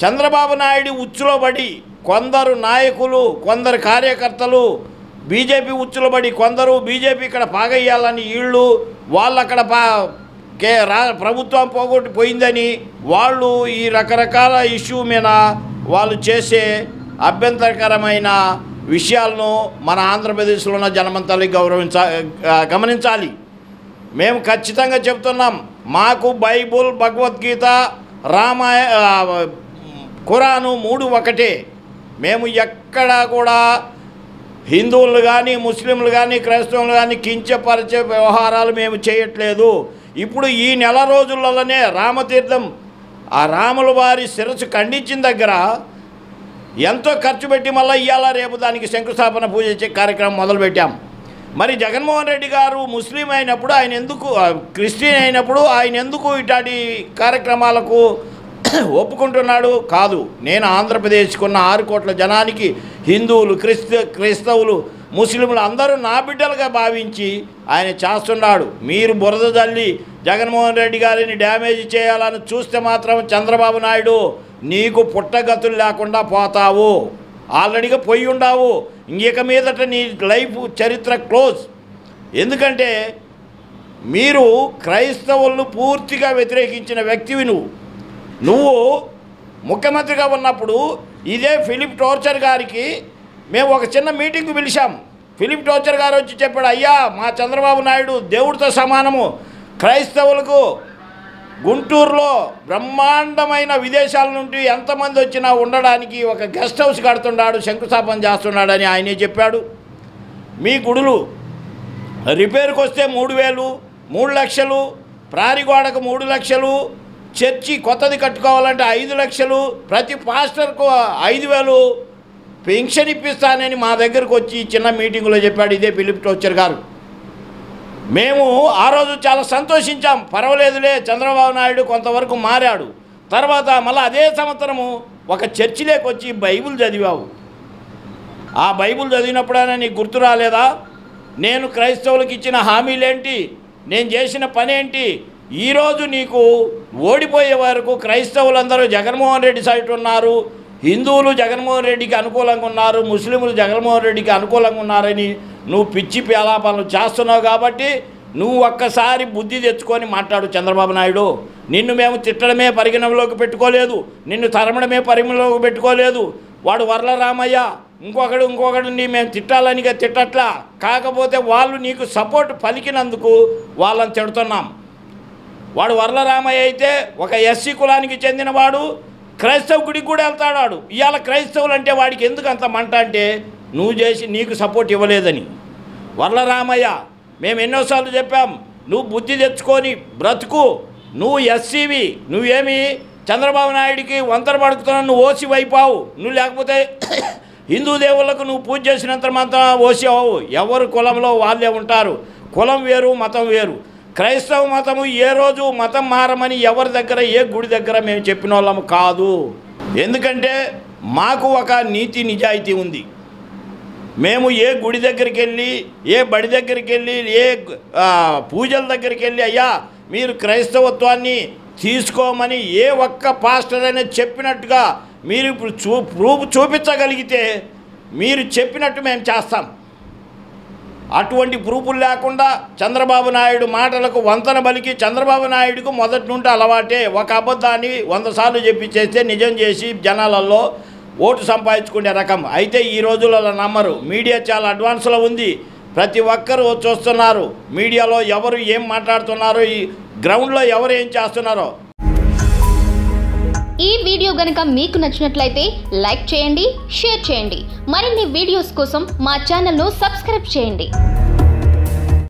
చంద్రబాబు నాయుడు ఉచ్చులో పడి కొందరు నాయకులు కొందరు కార్యకర్తలు బీజేపీ ఉచ్చులో పడి కొందరు బీజేపీ ఇక్కడ పాగయ్యాలని వీళ్ళు వాళ్ళు అక్కడ పా కే రా ప్రభుత్వం పోగొట్టి పోయిందని వాళ్ళు ఈ రకరకాల ఇష్యూ మీద వాళ్ళు చేసే అభ్యంతరకరమైన విషయాలను మన ఆంధ్రప్రదేశ్లో ఉన్న జనమంతల్ని గౌరవించ ఆ, గమనించాలి మేము ఖచ్చితంగా చెప్తున్నాం మాకు బైబుల్ భగవద్గీత రామాయ ఆ, ఖురాను మూడు ఒకటే మేము ఎక్కడా కూడా హిందువులు కానీ ముస్లింలు కానీ క్రైస్తవులు కానీ కించపరిచే వ్యవహారాలు మేము చేయట్లేదు ఇప్పుడు ఈ నెల రోజులలోనే రామతీర్థం ఆ రాముల వారి శిరస్సు ఖండించిన దగ్గర ఎంతో ఖర్చు పెట్టి మళ్ళీ ఇవాళ రేపు దానికి శంకుస్థాపన పూజ చే కార్యక్రమం మొదలుపెట్టాం మరి జగన్మోహన్ రెడ్డి గారు ముస్లిం అయినప్పుడు ఆయన ఎందుకు ఆ, క్రిస్టియన్ అయినప్పుడు ఆయన ఎందుకు ఇట్లాంటి కార్యక్రమాలకు ఒప్పుకుంటున్నాడు కాదు నేను ఆంధ్రప్రదేశ్కి ఉన్న ఆరు కోట్ల జనానికి హిందువులు క్రిస్త క్రైస్తవులు ముస్లింలు అందరూ నా బిడ్డలుగా భావించి ఆయన చేస్తున్నాడు మీరు బురద జల్లి జగన్మోహన్ రెడ్డి గారిని డ్యామేజ్ చేయాలని చూస్తే మాత్రం చంద్రబాబు నాయుడు నీకు పుట్టగతులు లేకుండా పోతావు ఆల్రెడీగా పోయి ఉండావు ఇంక మీదట నీ లైఫ్ చరిత్ర క్లోజ్ ఎందుకంటే మీరు క్రైస్తవులను పూర్తిగా వ్యతిరేకించిన వ్యక్తివి నువ్వు నువ్వు ముఖ్యమంత్రిగా ఉన్నప్పుడు ఇదే ఫిలిప్ టోర్చర్ గారికి మేము ఒక చిన్న మీటింగ్ పిలిచాం ఫిలిప్ టోర్చర్ గారు వచ్చి చెప్పాడు అయ్యా మా చంద్రబాబు నాయుడు దేవుడితో సమానము క్రైస్తవులకు గుంటూరులో బ్రహ్మాండమైన విదేశాల నుండి ఎంతమంది వచ్చినా ఉండడానికి ఒక గెస్ట్ హౌస్ కడుతున్నాడు శంకుస్థాపన చేస్తున్నాడని ఆయనే చెప్పాడు మీ గుడులు రిపేర్కి వస్తే మూడు వేలు మూడు లక్షలు ప్రారిగోడకు మూడు లక్షలు చర్చి కొత్తది కట్టుకోవాలంటే ఐదు లక్షలు ప్రతి పాస్టర్కు ఐదు వేలు పెన్షన్ ఇప్పిస్తానని మా దగ్గరకు వచ్చి చిన్న మీటింగులో చెప్పాడు ఇదే ఫిలిప్ టోచర్ గారు మేము ఆ రోజు చాలా సంతోషించాం పర్వాలేదులే చంద్రబాబు నాయుడు కొంతవరకు మారాడు తర్వాత మళ్ళీ అదే సంవత్సరము ఒక చర్చిలోకి వచ్చి బైబిల్ చదివావు ఆ బైబిల్ చదివినప్పుడైనా నీకు గుర్తు రాలేదా నేను క్రైస్తవులకు ఇచ్చిన హామీలేంటి నేను చేసిన పనేంటి ఈరోజు నీకు ఓడిపోయే వరకు క్రైస్తవులందరూ జగన్మోహన్ రెడ్డి సైడ్ ఉన్నారు హిందువులు జగన్మోహన్ రెడ్డికి అనుకూలంగా ఉన్నారు ముస్లింలు జగన్మోహన్ రెడ్డికి అనుకూలంగా ఉన్నారని నువ్వు పిచ్చి పేలాపాలను చేస్తున్నావు కాబట్టి నువ్వు ఒక్కసారి బుద్ధి తెచ్చుకొని మాట్లాడు చంద్రబాబు నాయుడు నిన్ను మేము తిట్టడమే పరిగణనలోకి పెట్టుకోలేదు నిన్ను తరమడమే పరిగణలోకి పెట్టుకోలేదు వాడు వర్ల రామయ్య ఇంకొకడు ఇంకొకడిని మేము తిట్టాలనిగా తిట్టట్లా కాకపోతే వాళ్ళు నీకు సపోర్ట్ పలికినందుకు వాళ్ళని తిడుతున్నాం వాడు వర్ల రామయ్య అయితే ఒక ఎస్సీ కులానికి చెందినవాడు క్రైస్తవ గుడికి కూడా వెళ్తాడు వాడు ఇవాళ క్రైస్తవులు అంటే వాడికి ఎందుకు అంత మంట అంటే నువ్వు చేసి నీకు సపోర్ట్ ఇవ్వలేదని వర్ల రామయ్య మేము ఎన్నోసార్లు చెప్పాం నువ్వు బుద్ధి తెచ్చుకొని బ్రతుకు నువ్వు ఎస్సీవి నువ్వేమి చంద్రబాబు నాయుడికి వంతర పడుకుతున్నావు నువ్వు ఓసి వైపావు నువ్వు లేకపోతే హిందూ దేవుళ్ళకు నువ్వు పూజ చేసినంత మాత్రం ఓసి అవ్వవు ఎవరు కులంలో వాళ్ళే ఉంటారు కులం వేరు మతం వేరు క్రైస్తవ మతము ఏ రోజు మతం మారమని ఎవరి దగ్గర ఏ గుడి దగ్గర మేము చెప్పిన వాళ్ళము కాదు ఎందుకంటే మాకు ఒక నీతి నిజాయితీ ఉంది మేము ఏ గుడి దగ్గరికి వెళ్ళి ఏ బడి దగ్గరికి వెళ్ళి ఏ ఆ, పూజల దగ్గరికి వెళ్ళి అయ్యా మీరు క్రైస్తవత్వాన్ని తీసుకోమని ఏ ఒక్క పాస్టర్ అయినా చెప్పినట్టుగా మీరు ఇప్పుడు చూ ప్రూఫ్ చూపించగలిగితే మీరు చెప్పినట్టు మేము చేస్తాం అటువంటి ప్రూఫులు లేకుండా చంద్రబాబు నాయుడు మాటలకు వంతన బలికి చంద్రబాబు నాయుడుకు మొదటి నుండి అలవాటే ఒక అబద్ధాన్ని వంద సార్లు చెప్పి చేస్తే నిజం చేసి జనాలలో ఓటు సంపాదించుకునే రకం అయితే ఈ రోజులలో నమ్మరు మీడియా చాలా అడ్వాన్స్లో ఉంది ప్రతి ఒక్కరూ చూస్తున్నారు మీడియాలో ఎవరు ఏం మాట్లాడుతున్నారో ఈ గ్రౌండ్లో ఎవరు ఏం చేస్తున్నారో ఈ వీడియో గనుక మీకు నచ్చినట్లయితే లైక్ చేయండి షేర్ చేయండి మరిన్ని వీడియోస్ కోసం మా ఛానల్ను సబ్స్క్రైబ్ చేయండి